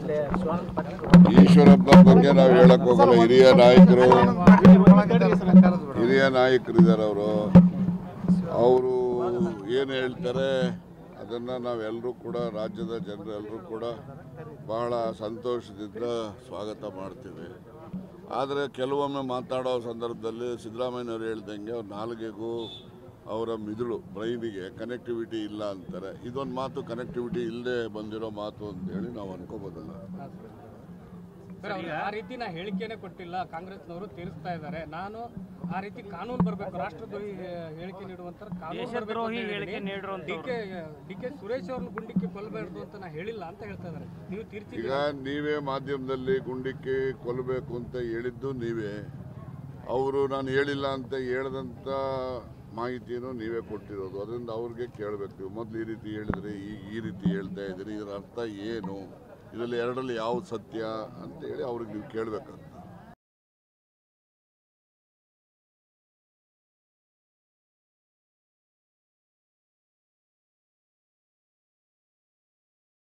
ಹೇಳಿದ್ರೆ ಶಿವಾನಂದ ಪಾಟೀಲ್ ಈಶ್ವರಪ್ಪನ ಬಗ್ಗೆ ನಾವು ಹೇಳಕ್ ಹೋಗಲ್ಲ ಹಿರಿಯ ನಾಯಕರು ಹಿರಿಯ ನಾಯಕರಿದ್ದಾರೆ ಅವರು ಅವರು ಏನು ಹೇಳ್ತಾರೆ ಅದನ್ನು ನಾವೆಲ್ಲರೂ ಕೂಡ ರಾಜ್ಯದ ಜನರೆಲ್ಲರೂ ಕೂಡ ಬಹಳ ಸಂತೋಷದಿಂದ ಸ್ವಾಗತ ಮಾಡ್ತೀವಿ ಆದರೆ ಕೆಲವೊಮ್ಮೆ ಮಾತಾಡೋ ಸಂದರ್ಭದಲ್ಲಿ ಸಿದ್ದರಾಮಯ್ಯನವ್ರು ಹೇಳ್ದಂಗೆ ಅವ್ರ ನಾಲ್ಗೆಗೂ ಅವರ ಮಿದುಳು ಬ್ರೈನಿಗೆ ಕನೆಕ್ಟಿವಿಟಿ ಇಲ್ಲ ಅಂತಾರೆ ಇದೊಂದು ಮಾತು ಕನೆಕ್ಟಿವಿಟಿ ಇಲ್ಲದೆ ಬಂದಿರೋ ಮಾತು ಅಂತೇಳಿ ನಾವು ಅನ್ಕೋಬೋದಲ್ಲ ಸರ್ ಅವ್ರು ಆ ರೀತಿ ನಾ ಹೇಳಿಕೆನೇ ಕೊಟ್ಟಿಲ್ಲ ಕಾಂಗ್ರೆಸ್ನವರು ತೀರಿಸ್ತಾ ಇದ್ದಾರೆ ನಾನು ಆ ರೀತಿ ಕಾನೂನು ಬರಬೇಕು ರಾಷ್ಟ್ರದ್ರೋಹಿ ಹೇಳಿಕೆ ನೀಡುವಂತ ದೇಶದ್ರೋಹಿ ಹೇಳಿಕೆ ನೀಡಿರುವಂತ D K D K Suresh ಅವ್ರನ್ನ ಗುಂಡಿಕ್ಕಿ ಕೊಲ್ಲಬಾರ್ದು ಅಂತ ನಾ ಹೇಳಿಲ್ಲ ಅಂತ ಹೇಳ್ತಾ ಇದ್ದಾರೆ ನೀವು ತೀರ್ಚಿ ಈಗ ನೀವೇ ಮಾಧ್ಯಮದಲ್ಲಿ ಗುಂಡಿಕ್ಕಿ ಕೊಲ್ಲಬೇಕು ಅಂತ ಹೇಳಿದ್ದು ನೀವೇ ಅವರು ನಾನು ಹೇಳಿಲ್ಲ ಅಂತ ಹೇಳ್ದಂಥ ಮಾಹಿತಿನೂ ನೀವೇ ಕೊಟ್ಟಿರೋದು ಅದರಿಂದ ಅವ್ರಿಗೆ ಕೇಳಬೇಕು ನೀವು ಮೊದಲು ಈ ರೀತಿ ಹೇಳಿದ್ರೆ ಈಗ ಈ ರೀತಿ ಹೇಳ್ತಾ ಇದ್ದೀರಿ ಇದರ ಅರ್ಥ ಏನು ಇದರಲ್ಲಿ ಎರಡರಲ್ಲಿ ಯಾವ್ದು ಸತ್ಯ ಅಂತ ಹೇಳಿ ಅವ್ರಿಗೆ ನೀವು ಕೇಳಬೇಕಾಗ್ತದೆ